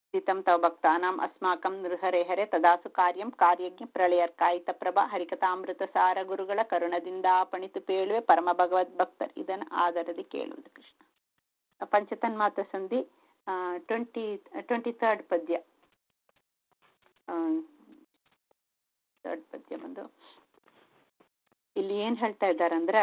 ಸ್ಥಿತಂ ತವ ಭಕ್ತಾನಾಂ ಅಸ್ಮಾಕಂ ನೃಹರೆ ಹರೆ ತದಾಸು ಕಾರ್ಯಂ ಕಾರ್ಯಜ್ಞ ಪ್ರಳಯರ್ಕಾಯಿತ ಪ್ರಭಾ ಹರಿಕಥಾಮೃತ ಸಾರ ಗುರುಗಳ ಕರುಣದಿಂದ ಪಣಿತು ಪೇಳುವೆ ಪರಮ ಭಗವದ್ ಭಕ್ತರ್ ಇದನ್ನು ಆಧಾರದಿ ಕೇಳುವುದು ಕೃಷ್ಣ ಪಂಚತನ್ಮಾತ್ರ ಸಂಧಿ ಟ್ವೆಂಟಿ ಟ್ವೆಂಟಿ ಥರ್ಡ್ ಪದ್ಯ ಥರ್ಡ್ ಪದ್ಯ ಬಂದು ಇಲ್ಲಿ ಏನ್ ಹೇಳ್ತಾ ಇದ್ದಾರಂದ್ರೆ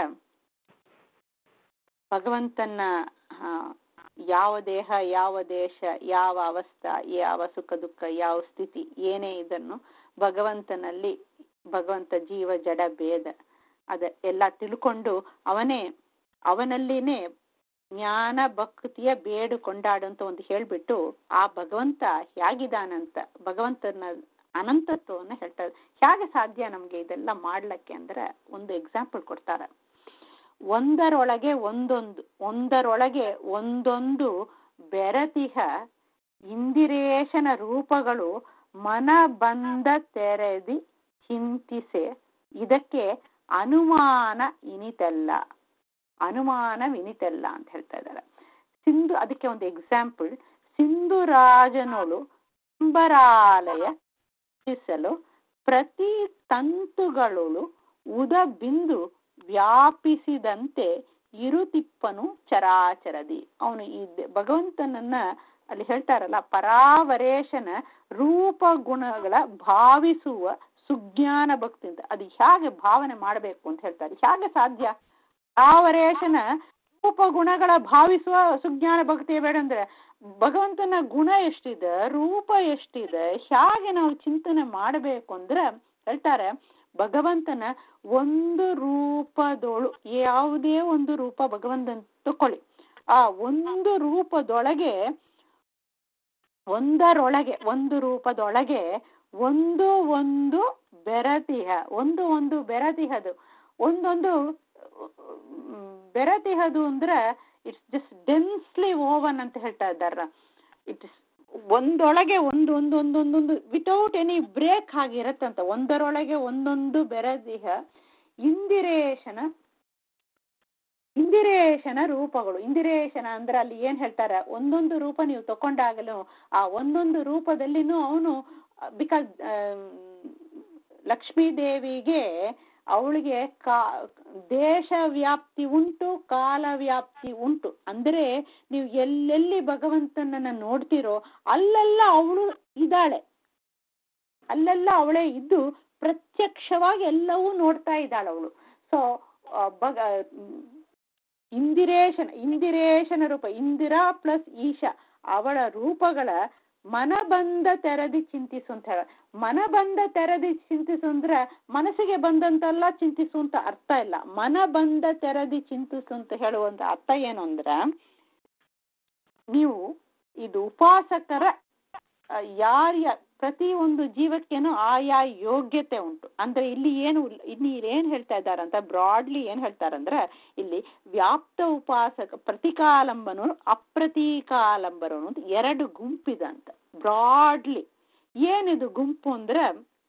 ಭಗವಂತನ ಆ, ಯಾವ ದೇಹ ಯಾವ ದೇಶ ಯಾವ ಅವಸ್ಥಾ ಯಾವ ಸುಖ ದುಃಖ ಯಾವ ಸ್ಥಿತಿ ಏನೇ ಇದನ್ನು ಭಗವಂತನಲ್ಲಿ ಭಗವಂತ ಜೀವ ಜಡ ಭೇದ ಅದ ಎಲ್ಲ ತಿಳ್ಕೊಂಡು ಅವನೇ ಅವನಲ್ಲಿನೇ ಜ್ಞಾನ ಭಕ್ತಿಯ ಬೇಡು ಕೊಂಡಾಡು ಅಂತ ಒಂದು ಹೇಳ್ಬಿಟ್ಟು ಆ ಭಗವಂತ ಹೇಗಿದಾನಂತ ಭಗವಂತನ ಅನಂತತ್ವವನ್ನು ಹೇಳ್ತಾರೆ ಹೇಗೆ ಸಾಧ್ಯ ನಮ್ಗೆ ಇದೆಲ್ಲ ಮಾಡ್ಲಿಕ್ಕೆ ಅಂದ್ರೆ ಒಂದು ಎಕ್ಸಾಂಪಲ್ ಕೊಡ್ತಾರೆ ಒಂದರೊಳಗೆ ಒಂದೊಂದು ಒಂದರೊಳಗೆ ಒಂದೊಂದು ಬೆರತಿಹ ಇಂದಿರೇಶನ ರೂಪಗಳು ಮನ ಬಂದ ತೆರೆದಿ ಚಿಂತಿಸೆ ಇದಕ್ಕೆ ಅನುಮಾನ ಇನಿತೆಲ್ಲ ಅನುಮಾನವಿನಿತೆಲ್ಲ ಅಂತ ಹೇಳ್ತಾ ಇದ್ದಾರೆ ಸಿಂಧು ಅದಕ್ಕೆ ಒಂದು ಎಕ್ಸಾಂಪಲ್ ಸಿಂಧು ರಾಜನೋಳು ಅಂಬರಾಲಯ ರಚಿಸಲು ಪ್ರತಿ ತಂತುಗಳು ಉದ ಬಿಂದು ವ್ಯಾಪಿಸಿದಂತೆ ಇರುತಿಪ್ಪನು ಚರಾಚರದಿ ಅವನು ಈ ದ- ಭಗವಂತನನ್ನ ಅಲ್ಲಿ ಹೇಳ್ತಾರಲ್ಲ ಪರಾವರೇಶನ ರೂಪ ಗುಣಗಳ ಭಾವಿಸುವ ಸುಜ್ಞಾನ ಭಕ್ತಿ ಅಂತ ಅದು ಹೇಗೆ ಭಾವನೆ ಮಾಡಬೇಕು ಅಂತ ಹೇಳ್ತಾರೆ ಹೇಗೆ ಸಾಧ್ಯ ಪರಾವರೇಶನ ರೂಪ ಗುಣಗಳ ಭಾವಿಸುವ ಸುಜ್ಞಾನ ಭಕ್ತಿ ಬೇಡ ಅಂದ್ರೆ ಭಗವಂತನ ಗುಣ ಎಷ್ಟಿದೆ ರೂಪ ಎಷ್ಟಿದೆ ಹೇಗೆ ನಾವು ಚಿಂತನೆ ಮಾಡಬೇಕು ಅಂದ್ರೆ ಹೇಳ್ತಾರೆ ಭಗವಂತನ ಒಂದು ರೂಪದೊಳು ಯಾವುದೇ ಒಂದು ರೂಪ ಭಗವಂತನ ತಕೊಳ್ಳಿ ಆ ಒಂದು ರೂಪದೊಳಗೆ ಒಂದರೊಳಗೆ ಒಂದು ರೂಪದೊಳಗೆ ಒಂದು ಒಂದು ಬೆರತಿಹ ಒಂದು ಒಂದು ಬೆರತಿಹದು ಒಂದೊಂದು ಮ್, ಬೆರತಿಹದು ಅಂದ್ರೆ ಇಟ್ಸ್ ಜಸ್ಟ್ ಡೆನ್ಸ್ಲಿ ಓವನ್ ಅಂತ ಹೇಳ್ತಾ ಇದ್ದಾರ ಇಟ್ಸ್ ಒಂದೊಳಗೆ ಒಂದು ಒಂದು ಒಂದೊಂದೊಂದು ವಿತೌಟ್ ಎನಿ ಬ್ರೇಕ್ ಆಗಿರತ್ತಂತ ಒಂದರೊಳಗೆ ಒಂದೊಂದು ಬೆರದಿಹ ಇಂದಿರೇಶನ ಇಂದಿರೇಶನ ರೂಪಗಳು ಇಂದಿರೇಶನ ಅಂದ್ರೆ ಅಲ್ಲಿ ಏನ್ ಹೇಳ್ತಾರೆ ಒಂದೊಂದು ರೂಪ ನೀವು ತಕೊಂಡಾಗಲೂ ಆ ಒಂದೊಂದು ರೂಪದಲ್ಲಿನೂ ಅವನು ಬಿಕಾಸ್ ಲಕ್ಷ್ಮೀ ದೇವಿಗೆ ಅವಳಿಗೆ ಕಾ ದೇಶ ವ್ಯಾಪ್ತಿ ಉಂಟು ಕಾಲ ವ್ಯಾಪ್ತಿ ಉಂಟು ಅಂದ್ರೆ ನೀವು ಎಲ್ಲೆಲ್ಲಿ ಭಗವಂತನನ್ನ ನೋಡ್ತಿರೋ ಅಲ್ಲೆಲ್ಲ ಅವಳು ಇದ್ದಾಳೆ ಅಲ್ಲೆಲ್ಲ ಅವಳೇ ಇದ್ದು ಪ್ರತ್ಯಕ್ಷವಾಗಿ ಎಲ್ಲವೂ ನೋಡ್ತಾ ಇದ್ದಾಳೆ ಅವಳು ಸೊ ಭಗ ಇಂದಿರೇಶನ ಇಂದಿರೇಶನ ರೂಪ ಇಂದಿರಾ ಪ್ಲಸ್ ಈಶಾ ಅವಳ ರೂಪಗಳ ಮನಬಂಧ ತೆರೆದಿ ಚಿಂತಿಸು ಅಂತ ಹೇಳ ಮನಬಂಧ ತೆರೆದಿ ಚಿಂತಿಸು ಅಂದ್ರೆ ಮನಸ್ಸಿಗೆ ಬಂದಂತೆಲ್ಲ ಚಿಂತಿಸು ಅಂತ ಅರ್ಥ ಇಲ್ಲ ಮನಬಂಧ ತೆರೆದಿ ಚಿಂತಿಸು ಅಂತ ಹೇಳುವಂತ ಅರ್ಥ ಏನು ಅಂದ್ರೆ ನೀವು ಇದು ಉಪಾಸಕರ ಆ, ಯಾರ್ಯ ಪ್ರತಿ ಒಂದು ಜೀವಕ್ಕೇನು ಆಯಾ ಯೋಗ್ಯತೆ ಉಂಟು ಅಂದ್ರೆ ಇಲ್ಲಿ ಏನು ಇಲ್ಲಿ ಏನ್ ಹೇಳ್ತಾ ಇದ್ದಾರಂತ ಬ್ರಾಡ್ಲಿ ಏನ್ ಹೇಳ್ತಾರಂದ್ರೆ ಇಲ್ಲಿ ವ್ಯಾಪ್ತ ಉಪಾಸಕ ಪ್ರತಿಕಾಲಂಬನು ಅಪ್ರತೀಕಾಲಂಬರನು ಅಂತ ಎರಡು ಗುಂಪಿದೆ ಅಂತ ಬ್ರಾಡ್ಲಿ ಏನಿದು ಗುಂಪು ಅಂದ್ರೆ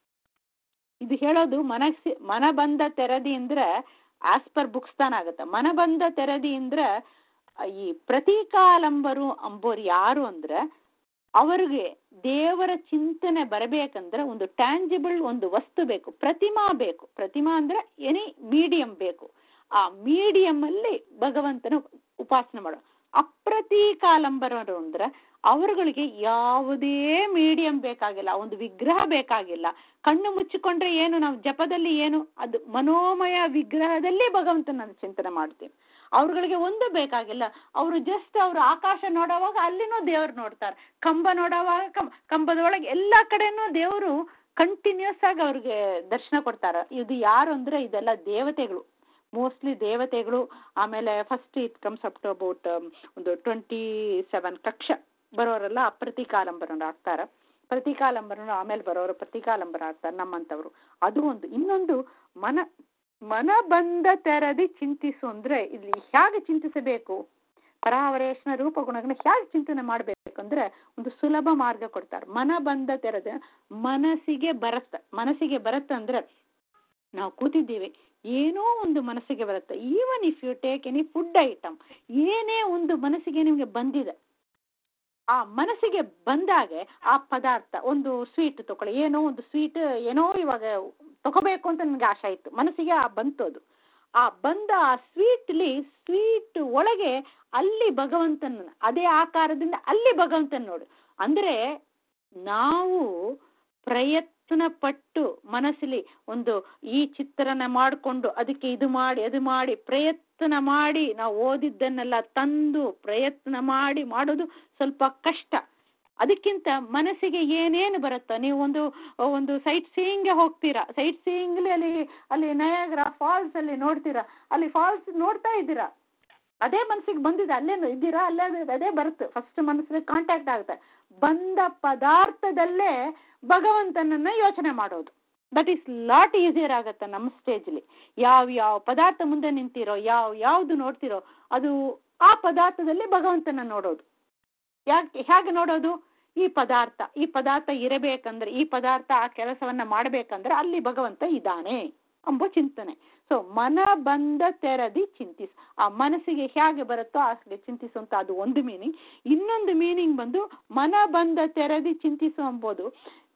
ಇದು ಹೇಳೋದು ಮನಸ್ಸಿ ಮನ ಬಂದ ತೆರದಿ ಅಂದ್ರೆ ಆಸ್ ಪರ್ ಬುಕ್ಸ್ ತಾನ ಆಗತ್ತೆ ಮನ ಬಂದ ತೆರದಿ ಅಂದ್ರೆ ಈ ಪ್ರತೀಕಾಲಂಬರು ಅಂಬೋರು ಯಾರು ಅಂದ್ರೆ ಅವರಿಗೆ ದೇವರ ಚಿಂತನೆ ಬರಬೇಕಂದ್ರೆ ಒಂದು ಟ್ಯಾಂಜಿಬಲ್ ಒಂದು ವಸ್ತು ಬೇಕು ಪ್ರತಿಮಾ ಬೇಕು ಪ್ರತಿಮಾ ಅಂದ್ರೆ ಎನಿ ಮೀಡಿಯಂ ಬೇಕು ಆ ಮೀಡಿಯಂ ಅಲ್ಲಿ ಭಗವಂತನ ಉಪಾಸನೆ ಮಾಡೋ ಅಪ್ರತೀಕಾಲಂಬರರು ಅಂದ್ರೆ ಅವರುಗಳಿಗೆ ಯಾವುದೇ ಮೀಡಿಯಂ ಬೇಕಾಗಿಲ್ಲ ಒಂದು ವಿಗ್ರಹ ಬೇಕಾಗಿಲ್ಲ ಕಣ್ಣು ಮುಚ್ಚಿಕೊಂಡ್ರೆ ಏನು ನಾವು ಜಪದಲ್ಲಿ ಏನು ಅದು ಮನೋಮಯ ವಿಗ್ರಹದಲ್ಲಿ ಭಗವಂತನ ಚಿಂತನೆ ಮಾಡ್ತೀವಿ ಅವ್ರುಗಳಿಗೆ ಒಂದು ಬೇಕಾಗಿಲ್ಲ ಅವರು ಜಸ್ಟ್ ಅವರು ಆಕಾಶ ನೋಡೋವಾಗ ಅಲ್ಲಿನೂ ದೇವ್ರು ನೋಡ್ತಾರೆ ಕಂಬ ನೋಡೋವಾಗ ಕಂಬ ಕಂಬದೊಳಗೆ ಎಲ್ಲಾ ಕಡೆನೂ ದೇವರು ಕಂಟಿನ್ಯೂಸ್ ಆಗಿ ಅವ್ರಿಗೆ ದರ್ಶನ ಕೊಡ್ತಾರ ಇದು ಯಾರು ಅಂದ್ರೆ ಇದೆಲ್ಲ ದೇವತೆಗಳು ಮೋಸ್ಟ್ಲಿ ದೇವತೆಗಳು ಆಮೇಲೆ first it comes up to about ಒಂದು ಟ್ವೆಂಟಿ ಸೆವೆನ್ ಕಕ್ಷ ಬರೋರೆಲ್ಲ ಅಪ್ರತಿಕಾಲಂಬರನ ಆಗ್ತಾರ ಪ್ರತಿಕಾಲಂಬರನು ಆಮೇಲೆ ಬರೋರು ಪ್ರತಿಕಾಲಂಬರ ಆಗ್ತಾರೆ ನಮ್ಮಂತವ್ರು ಅದು ಒಂದು ಇನ್ನೊಂದು ಮನ ಮನ ಬಂದ ತೆರದಿ ಚಿಂತಿಸು ಅಂದ್ರೆ ಇಲ್ಲಿ ಹೇಗೆ ಚಿಂತಿಸಬೇಕು ಪರಾವರೇಶನ ರೂಪಗುಣಗಳನ್ನ ಹೇಗೆ ಚಿಂತನೆ ಮಾಡ್ಬೇಕಂದ್ರೆ ಒಂದು ಸುಲಭ ಮಾರ್ಗ ಕೊಡ್ತಾರೆ ಮನ ಬಂದ ತೆರದ ಮನಸ್ಸಿಗೆ ಬರತ್ತ ಮನಸ್ಸಿಗೆ ಬರತ್ತಂದ್ರೆ ನಾವು ಕೂತಿದ್ದೀವಿ ಏನೋ ಒಂದು ಮನಸ್ಸಿಗೆ ಬರುತ್ತೆ even if you take any food item ಏನೇ ಒಂದು ಮನಸ್ಸಿಗೆ ನಿಮ್ಗೆ ಬಂದಿದೆ ಆ ಮನಸ್ಸಿಗೆ ಬಂದಾಗೆ ಆ ಪದಾರ್ಥ ಒಂದು ಸ್ವೀಟ್ ತಗೊಳ್ಳಿ ಏನೋ ಒಂದು ಸ್ವೀಟ್ ಏನೋ ಇವಾಗ ತಗೋಬೇಕು ಅಂತ ನನಗೆ ಆಸೆ ಇತ್ತು ಮನಸ್ಸಿಗೆ ಆ ಬಂತು ಅದು ಆ ಬಂದ ಆ ಸ್ವೀಟ್ಲಿ ಸ್ವೀಟ್ ಒಳಗೆ ಅಲ್ಲಿ ಭಗವಂತನ ಅದೇ ಆಕಾರದಿಂದ ಅಲ್ಲಿ ಭಗವಂತನ ನೋಡು ಅಂದ್ರೆ ನಾವು ಪ್ರಯತ್ನ ಪಟ್ಟು ಮನಸ್ಸಲ್ಲಿ ಒಂದು ಈ ಚಿತ್ರನ ಮಾಡಿಕೊಂಡು ಅದಕ್ಕೆ ಇದು ಮಾಡಿ ಅದು ಮಾಡಿ ಪ್ರಯತ್ನ ಮಾಡಿ ನಾವು ಓದಿದ್ದನ್ನೆಲ್ಲ ತಂದು ಪ್ರಯತ್ನ ಮಾಡಿ ಮಾಡೋದು ಸ್ವಲ್ಪ ಕಷ್ಟ ಅದಕ್ಕಿಂತ ಮನಸ್ಸಿಗೆ ಏನೇನು ಬರುತ್ತಾ ನೀವು ಒಂದು ಒಂದು ಸೈಟ್ ಸೀಯಿಂಗ್ಗೆ ಹೋಗ್ತೀರಾ ಸೈಟ್ ಸೀಯಿಂಗ್ಲಿ ಅಲ್ಲಿ ಅಲ್ಲಿ ನಯಾಗ್ರ ಫಾಲ್ಸ್ ಅಲ್ಲಿ ನೋಡ್ತೀರಾ ಅಲ್ಲಿ ಫಾಲ್ಸ್ ನೋಡ್ತಾ ಇದ್ದೀರಾ ಅದೇ ಮನಸ್ಸಿಗೆ ಬಂದಿದೆ ಅಲ್ಲೇ ಇದ್ದೀರಾ ಅಲ್ಲೇ ಅದು- ಅದೇ ಬರುತ್ತೆ ಫಸ್ಟ್ ಮನಸ್ಸಿಗೆ ಕಾಂಟ್ಯಾಕ್ಟ್ ಆಗುತ್ತೆ ಬಂದ ಪದಾರ್ಥದಲ್ಲೇ ಭಗವಂತನನ್ನ ಯೋಚನೆ ಮಾಡೋದು ದಟ್ ಈಸ್ ಲಾಟ್ ಈಸಿಯರ್ ಆಗುತ್ತೆ ನಮ್ಮ ಸ್ಟೇಜ್ಲಿ ಯಾವ ಯಾವ ಪದಾರ್ಥ ಮುಂದೆ ನಿಂತಿರೋ ಯಾವ ಯಾವ್ದು ನೋಡ್ತಿರೋ ಅದು ಆ ಪದಾರ್ಥದಲ್ಲಿ ಭಗವಂತನ ನೋಡೋದು ಯಾಕೆ ಹೇಗೆ ನೋಡೋದು ಈ ಪದಾರ್ಥ ಈ ಪದಾರ್ಥ ಇರಬೇಕಂದ್ರೆ ಈ ಪದಾರ್ಥ ಆ ಕೆಲಸವನ್ನ ಮಾಡಬೇಕಂದ್ರೆ ಅಲ್ಲಿ ಭಗವಂತ ಇದ್ದಾನೆ ಎಂಬ ಚಿಂತನೆ ಸೊ ಮನ ಬಂದ ತೆರದಿ ಚಿಂತಿಸ್ ಆ ಮನಸ್ಸಿಗೆ ಹೇಗೆ ಬರುತ್ತೋ ಹಾಗೆ ಚಿಂತಿಸು ಅಂತ ಅದು ಒಂದು ಮೀನಿಂಗ್ ಇನ್ನೊಂದು ಮೀನಿಂಗ್ ಬಂದು ಮನ ಬಂದ ತೆರದಿ ಚಿಂತಿಸು ಎಂಬುದು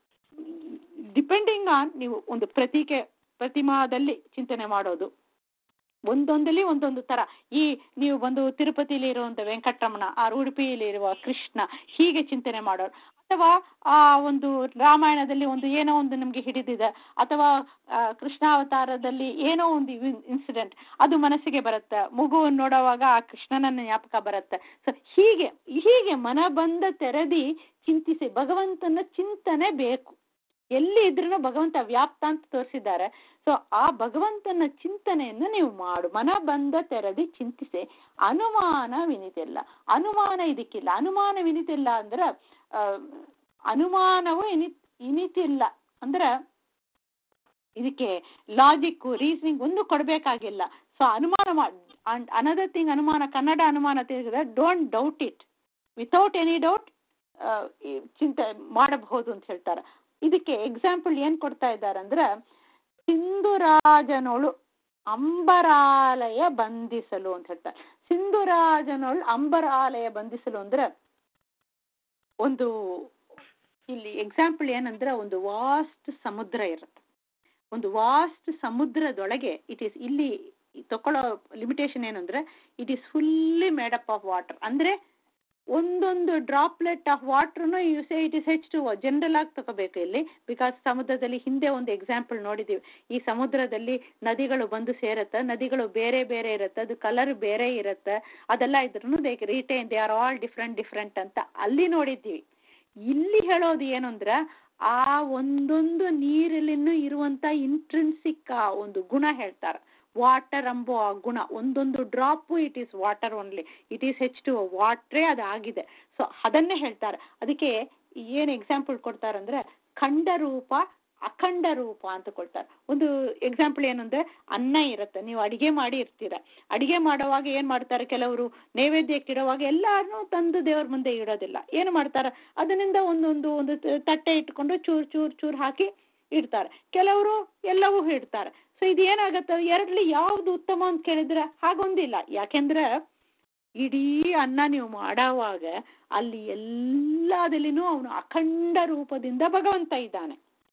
ಡಿಪೆಂಡಿಂಗ್ ಆನ್ ನೀವು ಒಂದು ಪ್ರತೀಕೆ ಪ್ರತಿಮಾದಲ್ಲಿ ಚಿಂತನೆ ಮಾಡೋದು ಒಂದೊಂದಲ್ಲಿ ಒಂದೊಂದು ತರ ಈ ನೀವು ಬಂದು ತಿರುಪತಿಲಿ ಇರುವಂತ ವೆಂಕಟರಮಣ ಆ ಉಡುಪಿಯಲ್ಲಿ ಇರುವ ಕೃಷ್ಣ ಹೀಗೆ ಚಿಂತನೆ ಮಾಡೋರು ಅಥವಾ ಆ ಒಂದು ರಾಮಾಯಣದಲ್ಲಿ ಒಂದು ಏನೋ ಒಂದು ನಮ್ಗೆ ಹಿಡಿದಿದೆ ಅಥವಾ ಆ, ಕೃಷ್ಣಾವತಾರದಲ್ಲಿ ಏನೋ ಒಂದು ಇನ್ಸಿಡೆಂಟ್ ಅದು ಮನಸ್ಸಿಗೆ ಬರುತ್ತೆ ಮಗುವನ್ನು ನೋಡುವಾಗ ಆ ಕೃಷ್ಣನನ್ನ ಜ್ಞಾಪಕ ಬರುತ್ತೆ ಸೊ ಹೀಗೆ ಹೀಗೆ ಮನ ಬಂದ ತೆರೆದಿ ಚಿಂತಿಸಿ ಭಗವಂತನ ಚಿಂತನೆ ಬೇಕು ಎಲ್ಲಿ ಇದ್ರೂ ಭಗವಂತ ವ್ಯಾಪ್ತ ಅಂತ ತೋರಿಸಿದ್ದಾರೆ ಸೊ ಆ ಭಗವಂತನ ಚಿಂತನೆಯನ್ನು ನೀವು ಮಾಡು ಮನ ಬಂದ ತೆರದಿ ಚಿಂತಿಸಿ ಅನುಮಾನ ವಿನಿತಿಲ್ಲ ಅನುಮಾನ ಇದಕ್ಕಿಲ್ಲ ಅನುಮಾನ ವಿನಿತಿಲ್ಲ ಅಂದ್ರೆ ಆ, ಅನುಮಾನವು ಇನಿ ಇನಿತಿಲ್ಲ ಅಂದ್ರೆ ಇದಕ್ಕೆ ಲಾಜಿಕ್ ರೀಸನಿಂಗ್ ಒಂದು ಕೊಡಬೇಕಾಗಿಲ್ಲ ಸೊ ಅನುಮಾನ ಅನದರ್ ಥಿಂಗ್ ಅನುಮಾನ ಕನ್ನಡ ಅನುಮಾನ ತಿಳಿದ್ರೆ don't doubt it without any doubt ಚಿಂತೆ ಮಾಡಬಹುದು ಅಂತ ಹೇಳ್ತಾರೆ ಇದಕ್ಕೆ ಎಕ್ಸಾಂಪಲ್ ಏನ್ ಕೊಡ್ತಾ ಇದ್ದಾರೆ ಅಂದ್ರೆ ಸಿಂಧುರಾಜನೊಳು ಅಂಬರಾಲಯ ಬಂಧಿಸಲು ಅಂತ ಹೇಳ್ತಾರೆ ಸಿಂಧುರಾಜನೊಳು ಅಂಬರಾಲಯ ಬಂಧಿಸಲು ಅಂದ್ರೆ ಒಂದು ಇಲ್ಲಿ ಎಕ್ಸಾಂಪಲ್ ಏನಂದ್ರೆ ಒಂದು ವಾಸ್ಟ್ ಸಮುದ್ರ ಇರುತ್ತೆ ಒಂದು ವಾಸ್ಟ್ ಸಮುದ್ರದೊಳಗೆ ಇಟ್ ಈಸ್ ಇಲ್ಲಿ ತಕೊಳ್ಳೋ ಲಿಮಿಟೇಷನ್ ಏನಂದ್ರೆ it is fully made up of water ಅಂದ್ರೆ ಒಂದೊಂದು ಡ್ರಾಪ್ಲೆಟ್ ಆಫ್ ವಾಟರ್ನು you say it is H two general ಆಗಿ ತಗೋಬೇಕು ಇಲ್ಲಿ ಬಿಕಾಸ್ ಸಮುದ್ರದಲ್ಲಿ ಹಿಂದೆ ಒಂದು ಎಕ್ಸಾಂಪಲ್ ನೋಡಿದೀವಿ ಈ ಸಮುದ್ರದಲ್ಲಿ ನದಿಗಳು ಬಂದು ಸೇರುತ್ತೆ ನದಿಗಳು ಬೇರೆ ಬೇರೆ ಇರುತ್ತೆ ಅದು ಕಲರ್ ಬೇರೆ ಇರುತ್ತೆ ಅದೆಲ್ಲ ಇದ್ರೂ they retain they are all different different ಅಂತ ಅಲ್ಲಿ ನೋಡಿದ್ದೀವಿ ಇಲ್ಲಿ ಹೇಳೋದು ಏನು ಅಂದ್ರೆ ಆ ಒಂದೊಂದು ನೀರಲ್ಲಿನೂ ಇರುವಂತ ಇಂಟ್ರೆನ್ಸಿಕ್ ಒಂದು ಗುಣ ಹೇಳ್ತಾರೆ ವಾಟರ್ ಎಂಬೋ ಆ ಗುಣ ಒಂದೊಂದು drop it is water only it is H two ವಾಟ್ರೇ ಅದಾಗಿದೆ ಸೊ ಅದನ್ನೇ ಹೇಳ್ತಾರೆ ಅದಕ್ಕೆ ಏನ್ ಎಕ್ಸಾಂಪಲ್ ಕೊಡ್ತಾರಂದ್ರೆ ಖಂಡ ರೂಪ ಅಖಂಡ ರೂಪ ಅಂತ ಕೊಡ್ತಾರೆ ಒಂದು ಎಕ್ಸಾಂಪಲ್ ಏನಂದ್ರೆ ಅನ್ನ ಇರುತ್ತೆ ನೀವು ಅಡಿಗೆ ಮಾಡಿ ಇರ್ತೀರ ಅಡಿಗೆ ಮಾಡುವಾಗ ಏನ್ ಮಾಡ್ತಾರೆ ಕೆಲವರು ನೈವೇದ್ಯಕ್ಕೆ ಇಡುವಾಗ ಎಲ್ಲಾರನ್ನೂ ತಂದು ದೇವ್ರ ಮುಂದೆ ಇಡೋದಿಲ್ಲ ಏನು ಮಾಡ್ತಾರೆ ಅದರಿಂದ ಒಂದೊಂದು ಒಂದು ತ- ತಟ್ಟೆ ಇಟ್ಕೊಂಡು ಚೂರ್ ಚೂರ್ ಚೂರ್ ಹಾಕಿ ಇಡ್ತಾರೆ ಕೆಲವರು ಎಲ್ಲವೂ ಇಡ್ತಾರೆ ಸೊ ಇದು ಏನಾಗತ್ತೆ ಎರಡ್ಲಿ ಯಾವ್ದು ಉತ್ತಮ ಅಂತ ಕೇಳಿದ್ರೆ ಹಾಗೊಂದಿಲ್ಲ ಯಾಕೆಂದ್ರೆ ಇಡೀ ಅನ್ನ ನೀವು ಮಾಡೋವಾಗ ಅಲ್ಲಿ ಎಲ್ಲದಲ್ಲಿನೂ ಅವನು ಅಖಂಡ ರೂಪದಿಂದ ಭಗವಂತ ಇದ್ದಾನೆ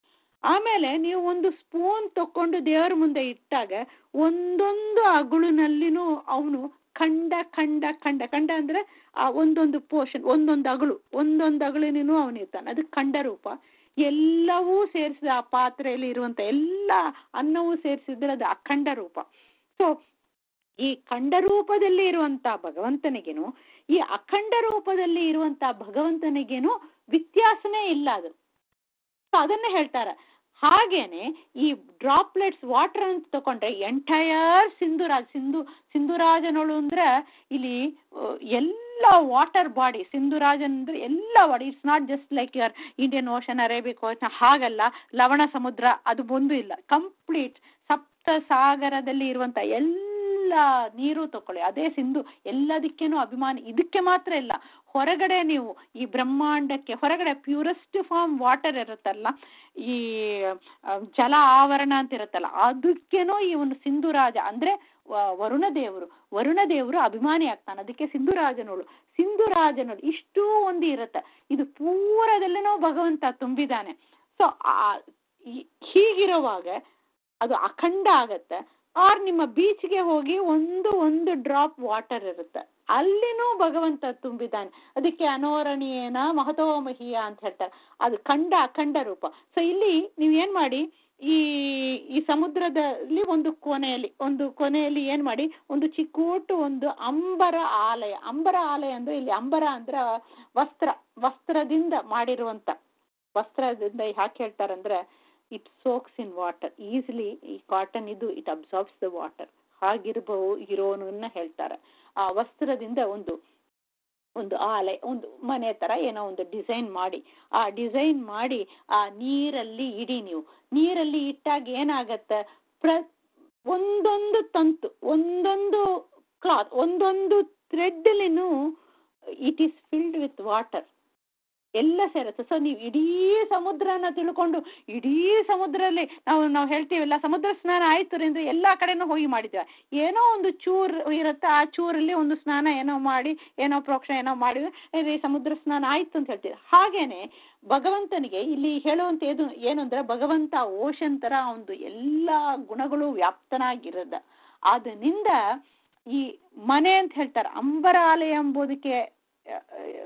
ಆಮೇಲೆ ನೀವು ಒಂದು ಸ್ಪೂನ್ ತಕೊಂಡು ದೇವರ ಮುಂದೆ ಇಟ್ಟಾಗ ಒಂದೊಂದು ಅಗುಳಿನಲ್ಲಿನೂ ಅವನು ಖಂಡ ಖಂಡ ಖಂಡ ಖಂಡ ಅಂದ್ರೆ ಆ ಒಂದೊಂದು ಪೋರ್ಷನ್ ಒಂದೊಂದು ಅಗಳು ಒಂದೊಂದು ಅಗಳಿನೂ ಅವನು ಇರ್ತಾನೆ ಅದು ಖಂಡ ರೂಪ ಎಲ್ಲವೂ ಸೇರಿಸಿದ ಆ ಪಾತ್ರೆಯಲ್ಲಿ ಇರುವಂತ ಎಲ್ಲ ಅನ್ನವೂ ಸೇರಿಸಿದ್ರೆ ಅದು ಅಖಂಡ ರೂಪ ಸೊ ಈ ಖಂಡ ರೂಪದಲ್ಲಿ ಇರುವಂತ ಭಗವಂತನಿಗೇನು ಈ ಅಖಂಡ ರೂಪದಲ್ಲಿ ಇರುವಂತ ಭಗವಂತನಿಗೇನು ವ್ಯತ್ಯಾಸನೇ ಇಲ್ಲ ಅದು ಸೊ ಅದನ್ನೇ ಹೇಳ್ತಾರೆ ಹಾಗೇನೆ ಈ ಡ್ರಾಪ್ಲೆಟ್ಸ್ ವಾಟರ್ ಅಂತ ತಕೊಂಡ್ರೆ ಎಂಟೈರ್ ಸಿಂಧುರಾಜ್ ಸಿಂಧು ಸಿಂಧುರಾಜನೊಳು ಅಂದ್ರೆ ಇಲ್ಲಿ ಅಹ್, ಎಲ್ಲ ವಾಟರ್ ಬಾಡಿ ಸಿಂಧುರಾಜ್ ಅಂದ್ರೆ ಎಲ್ಲ body it's not just like your Indian Ocean Arabic Ocean ಹಾಗಲ್ಲ ಲವಣ ಸಮುದ್ರ ಅದು ಒಂದು ಇಲ್ಲ ಕಂಪ್ಲೀಟ್ ಸಪ್ತ ಸಾಗರದಲ್ಲಿ ಇರುವಂತ ಎಲ್ಲ ನೀರು ತಕೊಳ್ಳಿ ಅದೇ ಸಿಂಧು ಎಲ್ಲದಕ್ಕೇನು ಅಭಿಮಾನಿ ಇದಕ್ಕೆ ಮಾತ್ರ ಇಲ್ಲ ಹೊರಗಡೆ ನೀವು ಈ ಬ್ರಹ್ಮಾಂಡಕ್ಕೆ ಹೊರಗಡೆ ಪ್ಯೂರೆಸ್ಟ್ ಫಾರ್ಮ್ ವಾಟರ್ ಇರುತ್ತಲ್ಲ ಈ ಆ, ಜಲ ಆವರಣ ಅಂತ ಇರುತ್ತಲ್ಲ ಅದಕ್ಕೇನೋ ಈ ಒಂದು ಸಿಂಧು ರಾಜ ಅಂದ್ರೆ ವ- ವರುಣ ದೇವರು ವರುಣ ದೇವರು ಅಭಿಮಾನಿ ಆಗ್ತಾನೆ ಅದಕ್ಕೆ ಸಿಂಧುರಾಜನೋಳು ಸಿಂಧುರಾಜನೋಳು ಇಷ್ಟೂ ಒಂದು ಇರತ್ತೆ ಇದು ಪೂರದಲ್ಲೇನೋ ಭಗವಂತ ತುಂಬಿದಾನೆ ಸೊ ಹೀಗಿರುವಾಗ ಅದು ಅಖಂಡ ಆಗತ್ತೆ ಆರ್ ನಿಮ್ಮ ಬೀಚ್ಗೆ ಹೋಗಿ ಒಂದು ಒಂದು ಡ್ರಾಪ್ ವಾಟರ್ ಇರುತ್ತೆ ಅಲ್ಲಿನೂ ಭಗವಂತ ತುಂಬಿದ್ದಾನೆ ಅದಕ್ಕೆ ಅನೋರಣೀಯನ ಮಹತೋಮಹಿಯ ಅಂತ ಹೇಳ್ತಾರೆ ಅದು ಖಂಡ ಅಖಂಡ ರೂಪ ಸೊ ಇಲ್ಲಿ ನೀವ್ ಏನ್ ಮಾಡಿ ಈ ಈ ಸಮುದ್ರದಲ್ಲಿ ಒಂದು ಕೊನೆಯಲ್ಲಿ ಒಂದು ಕೊನೆಯಲ್ಲಿ ಏನ್ ಮಾಡಿ ಒಂದು ಚಿಕ್ಕೂಟು ಒಂದು ಅಂಬರ ಆಲಯ ಅಂಬರ ಆಲಯ ಅಂದ್ರೆ ಇಲ್ಲಿ ಅಂಬರ ಅಂದ್ರ ವಸ್ತ್ರ ವಸ್ತ್ರದಿಂದ ಮಾಡಿರುವಂತ ವಸ್ತ್ರದಿಂದ ಯಾಕೆ ಹೇಳ್ತಾರಂದ್ರೆ it soaks in water easily ಈ ಕಾಟನ್ ಇದು ಇಟ್ ಅಬ್ಸಾರ್ಬ್ಸ್ ದ ವಾಟರ್ ಹಾಗಿರ್ಬಹು ಇರೋನನ್ನ ಹೇಳ್ತಾರೆ ಆ ವಸ್ತ್ರದಿಂದ ಒಂದು ಒಂದು ಆಲೆ ಒಂದು ಮನೆ ತರ ಏನೋ ಒಂದು ಡಿಸೈನ್ ಮಾಡಿ ಆ ಡಿಸೈನ್ ಮಾಡಿ ಆ ನೀರಲ್ಲಿ ಇಡಿ ನೀವು ನೀರಲ್ಲಿ ಇಟ್ಟಾಗ ಏನಾಗತ್ತೆ ಪ್ರ ಒಂದೊಂದು ತಂತು ಒಂದೊಂದು ಕ್ಲಾತ್ ಒಂದೊಂದು ಥ್ರೆಡ್ಲಿನೂ it is filled with water ಎಲ್ಲ ಸೇರುತ್ತೆ ಸೊ ನೀವು ಇಡೀ ಸಮುದ್ರನ ತಿಳ್ಕೊಂಡು ಇಡೀ ಸಮುದ್ರಲ್ಲಿ ನಾವು ನಾವು ಹೇಳ್ತೀವಲ್ಲ ಸಮುದ್ರ ಸ್ನಾನ ಆಯ್ತು ಅಂದ್ರೆ ಎಲ್ಲಾ ಕಡೆನೂ ಹೋಗಿ ಮಾಡಿದ್ವಿ ಏನೋ ಒಂದು ಚೂರ್ ಇರುತ್ತೆ ಆ ಚೂರಲ್ಲಿ ಒಂದು ಸ್ನಾನ ಏನೋ ಮಾಡಿ ಏನೋ ಪ್ರೋಕ್ಷಣೆ ಏನೋ ಮಾಡಿ ಇದು ಸಮುದ್ರ ಸ್ನಾನ ಆಯ್ತು ಅಂತ ಹೇಳ್ತೀವಿ ಹಾಗೇನೆ ಭಗವಂತನಿಗೆ ಇಲ್ಲಿ ಹೇಳುವಂತ ಏನು ಏನು ಅಂದ್ರೆ ಭಗವಂತ ಓಷನ್ ತರ ಒಂದು ಎಲ್ಲಾ ಗುಣಗಳು ವ್ಯಾಪ್ತನಾಗಿರದ ಅದರಿಂದ ಈ ಮನೆ ಅಂತ ಹೇಳ್ತಾರೆ ಅಂಬರಾಲಯ ಎಂಬುದಕ್ಕೆ ಆ,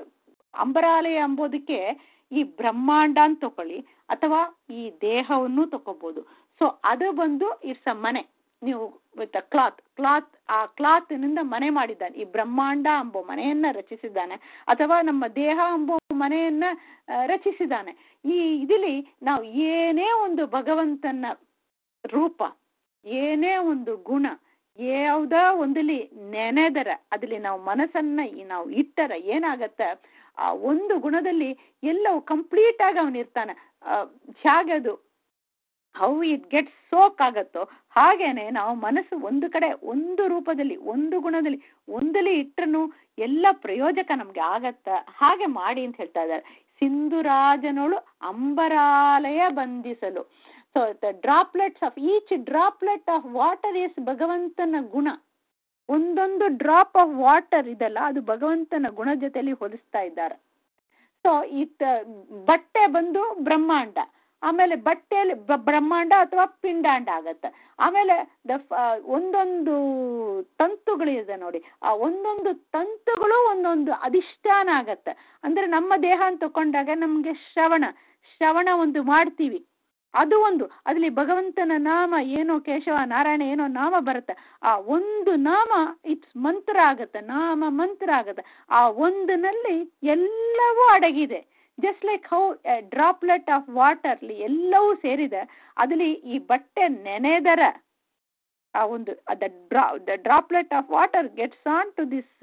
ಅಂಬರಾಲಯ ಎಂಬುದಕ್ಕೆ ಈ ಬ್ರಹ್ಮಾಂಡ ಅಂತ ತಕೊಳ್ಳಿ ಅಥವಾ ಈ ದೇಹವನ್ನು ತಕೋಬಹುದು ಸೊ ಅದು ಬಂದು ಇಟ್ಸ್ ಅ ಮನೆ ನೀವು ವಿತ್ ಕ್ಲಾತ್ ಕ್ಲಾತ್ ಆ ಕ್ಲಾತ್ ನಿಂದ ಮನೆ ಮಾಡಿದ್ದಾನೆ ಈ ಬ್ರಹ್ಮಾಂಡ ಎಂಬ ಮನೆಯನ್ನ ರಚಿಸಿದ್ದಾನೆ ಅಥವಾ ನಮ್ಮ ದೇಹ ಎಂಬ ಮನೆಯನ್ನ ಆ, ರಚಿಸಿದ್ದಾನೆ ಈ ಇದಿಲಿ ನಾವು ಏನೇ ಒಂದು ಭಗವಂತನ ರೂಪ ಏನೇ ಒಂದು ಗುಣ ಯಾವುದ ಒಂದಲ್ಲಿ ನೆನೆದರ ಅದ್ರಲ್ಲಿ ನಾವು ಮನಸ್ಸನ್ನ ಈ ನಾವು ಇಟ್ಟರ ಏನಾಗತ್ತ ಆ ಒಂದು ಗುಣದಲ್ಲಿ ಎಲ್ಲವೂ ಕಂಪ್ಲೀಟ್ ಆಗಿ ಅವನಿರ್ತಾನೆ ಹೇಗೆ ಅದು ಹೌ ಇಟ್ ಗೆಟ್ ಸೋಕ್ ಆಗತ್ತೋ ಹಾಗೇನೆ ನಾವು ಮನಸ್ಸು ಒಂದು ಕಡೆ ಒಂದು ರೂಪದಲ್ಲಿ ಒಂದು ಗುಣದಲ್ಲಿ ಒಂದಲ್ಲಿ ಇಟ್ಟರು ಎಲ್ಲ ಪ್ರಯೋಜಕ ನಮ್ಗೆ ಆಗತ್ತ ಹಾಗೆ ಮಾಡಿ ಅಂತ ಹೇಳ್ತಾ ಇದ್ದಾರೆ ಸಿಂಧುರಾಜನೋಳು ಅಂಬರಾಲಯ ಬಂಧಿಸಲು so the droplets of each droplet of water is ಭಗವಂತನ ಗುಣ ಒಂದೊಂದು ಡ್ರಾಪ್ ಆಫ್ ವಾಟರ್ ಇದೆಲ್ಲ ಅದು ಭಗವಂತನ ಗುಣ ಜೊತೆಲಿ ಹೋಲಿಸ್ತಾ ಇದ್ದಾರೆ ಸೊ ಇಟ್ ಬಟ್ಟೆ ಬಂದು ಬ್ರಹ್ಮಾಂಡ ಆಮೇಲೆ ಬಟ್ಟೆಯಲ್ಲಿ ಬ- ಬ್ರಹ್ಮಾಂಡ ಅಥವಾ ಪಿಂಡಾಂಡ ಆಗತ್ತೆ ಆಮೇಲೆ ದ ಒಂದೊಂದು ತಂತುಗಳಿದೆ ನೋಡಿ ಆ ಒಂದೊಂದು ತಂತುಗಳು ಒಂದೊಂದು ಅಧಿಷ್ಠಾನ ಆಗತ್ತೆ ಅಂದ್ರೆ ನಮ್ಮ ದೇಹ ಅಂತ ತಕೊಂಡಾಗ ನಮ್ಗೆ ಶ್ರವಣ ಶ್ರವಣ ಒಂದು ಮಾಡ್ತೀವಿ ಅದು ಒಂದು ಅದ್ರಲ್ಲಿ ಭಗವಂತನ ನಾಮ ಏನೋ ಕೇಶವ ನಾರಾಯಣ ಏನೋ ನಾಮ ಬರುತ್ತೆ ಆ ಒಂದು ನಾಮ ಇಟ್ಸ್ ಮಂತ್ರ ಆಗತ್ತೆ ನಾಮ ಮಂತ್ರ ಆಗತ್ತೆ ಆ ಒಂದನಲ್ಲಿ ಎಲ್ಲವೂ ಅಡಗಿದೆ just like how droplet of ವಾಟರ್ಲಿ ಎಲ್ಲವೂ ಸೇರಿದೆ ಅದ್ರಲ್ಲಿ ಈ ಬಟ್ಟೆ ನೆನೆದರ ಆ ಒಂದು ದ ಡ್ರಾ the droplet of water gets on to this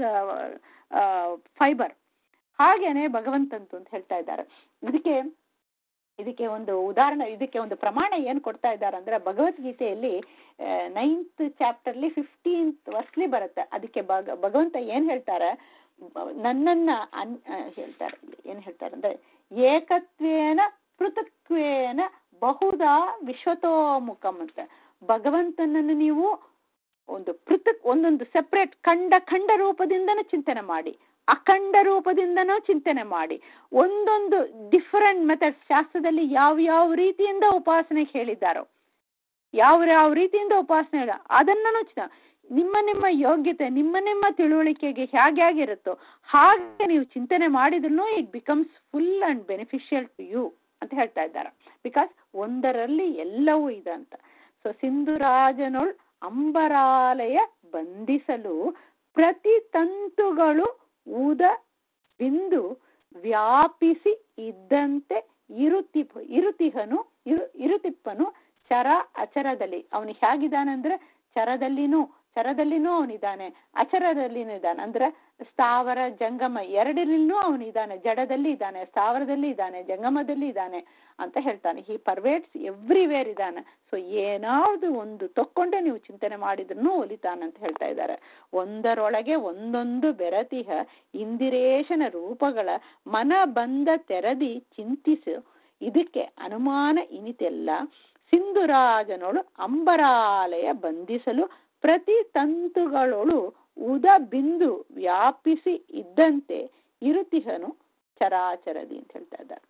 fibre ಹಾಗೇನೆ ಭಗವಂತಂತು ಅಂತ ಹೇಳ್ತಾ ಇದ್ದಾರೆ ಇದಕ್ಕೆ ಇದಕ್ಕೆ ಒಂದು ಉದಾಹರಣೆ ಇದಕ್ಕೆ ಒಂದು ಪ್ರಮಾಣ ಏನು ಕೊಡ್ತಾ ಇದ್ದಾರೆ ಅಂದ್ರೆ ಭಗವದ್ಗೀತೆಯಲ್ಲಿ ನೈನ್ತ್ ಚಾಪ್ಟರ್ಲಿ ಫಿಫ್ಟೀನ್ತ್ ವರ್ಸ್ಲಿ ಬರುತ್ತೆ ಅದಕ್ಕೆ ಭಗ ಭಗವಂತ ಏನ್ ಹೇಳ್ತಾರೆ ಬ- ನನ್ನನ್ನ ಅನ್ ಆ, ಹೇಳ್ತಾರೆ ಇಲ್ಲಿ ಏನ್ ಹೇಳ್ತಾರೆ ಅಂದ್ರೆ ಏಕತ್ವೇನ ಪೃಥಕ್ವೇನ ಬಹುದಾ ವಿಶ್ವತೋಮುಖಂ ಅಂತ ಭಗವಂತನನ್ನು ನೀವು ಒಂದು ಪೃಥಕ್ ಒಂದೊಂದು ಸೆಪರೇಟ್ ಖಂಡ ಖಂಡ ರೂಪದಿಂದನೂ ಚಿಂತನೆ ಮಾಡಿ ಅಖಂಡ ರೂಪದಿಂದನೂ ಚಿಂತನೆ ಮಾಡಿ ಒಂದೊಂದು ಡಿಫರೆಂಟ್ ಮೆಥಡ್ಸ್ ಶಾಸ್ತ್ರದಲ್ಲಿ ಯಾವ ಯಾವ ರೀತಿಯಿಂದ ಉಪಾಸನೆ ಹೇಳಿದ್ದಾರೋ ಯಾವ ಯಾವ ರೀತಿಯಿಂದ ಉಪಾಸನೆ ಹೇಳ ಅದನ್ನೂ ಚ- ನಿಮ್ಮ ನಿಮ್ಮ ಯೋಗ್ಯತೆ ನಿಮ್ಮ ನಿಮ್ಮ ತಿಳುವಳಿಕೆಗೆ ಹೇಗೆ ಹೇಗಿರುತ್ತೋ ಹಾಗೆ ನೀವು ಚಿಂತನೆ ಮಾಡಿದ್ರು it becomes full and beneficial to you ಅಂತ ಹೇಳ್ತಾ ಇದ್ದಾರೆ ಬಿಕಾಸ್ ಒಂದರಲ್ಲಿ ಎಲ್ಲವೂ ಇದೆ ಅಂತ ಸೊ ಸಿಂಧುರಾಜನೊಳ್ ಅಂಬರಾಲಯ ಬಂಧಿಸಲು ಪ್ರತಿ ತಂತುಗಳು ಊದ ಬಿಂದು ವ್ಯಾಪಿಸಿ ಇದ್ದಂತೆ ಇರುತಿಪ ಇರುತಿಹನು ಇರು ಇರುತಿಪ್ಪನು ಚರ ಅಚರದಲ್ಲಿ ಅವನಿಗೆ ಹೇಗಿದ್ದಾನಂದ್ರೆ ಚರದಲ್ಲಿನೂ ಚರದಲ್ಲಿನೂ ಅವನಿದ್ದಾನೆ ಅಚರದಲ್ಲಿನೂ ಇದ್ದಾನೆ ಅಂದ್ರೆ ಸ್ಥಾವರ ಜಂಗಮ ಎರಡರಲ್ಲಿನೂ ಅವನಿದ್ದಾನೆ ಜಡದಲ್ಲಿ ಇದ್ದಾನೆ ಸ್ಥಾವರದಲ್ಲಿ ಇದ್ದಾನೆ ಜಂಗಮದಲ್ಲಿ ಇದ್ದಾನೆ ಅಂತ ಹೇಳ್ತಾನೆ ಹಿ ಪರ್ವೇಟ್ಸ್ ಎವ್ರಿವೇರ್ ಇದ್ದಾನೆ ಸೊ ಏನಾದ್ರು ಒಂದು ತಕ್ಕೊಂಡೆ ನೀವು ಚಿಂತನೆ ಮಾಡಿದ್ರು ಒಲಿತಾನೆ ಅಂತ ಹೇಳ್ತಾ ಇದ್ದಾರೆ ಒಂದರೊಳಗೆ ಒಂದೊಂದು ಬೆರತಿಹ ಇಂದಿರೇಶನ ರೂಪಗಳ ಮನ ಬಂದ ತೆರದಿ ಚಿಂತಿಸು ಇದಕ್ಕೆ ಅನುಮಾನ ಇನಿತೆಲ್ಲ ಸಿಂಧುರಾಜನೋಳು ಅಂಬರಾಲಯ ಬಂಧಿಸಲು ಪ್ರತಿ ತಂತುಗಳೊಳು ಉದ ಬಿಂದು ವ್ಯಾಪಿಸಿ ಇದ್ದಂತೆ ಇರುತಿಹನು ಚರಾಚರದಿ ಅಂತ ಹೇಳ್ತಾ ಇದ್ದಾರೆ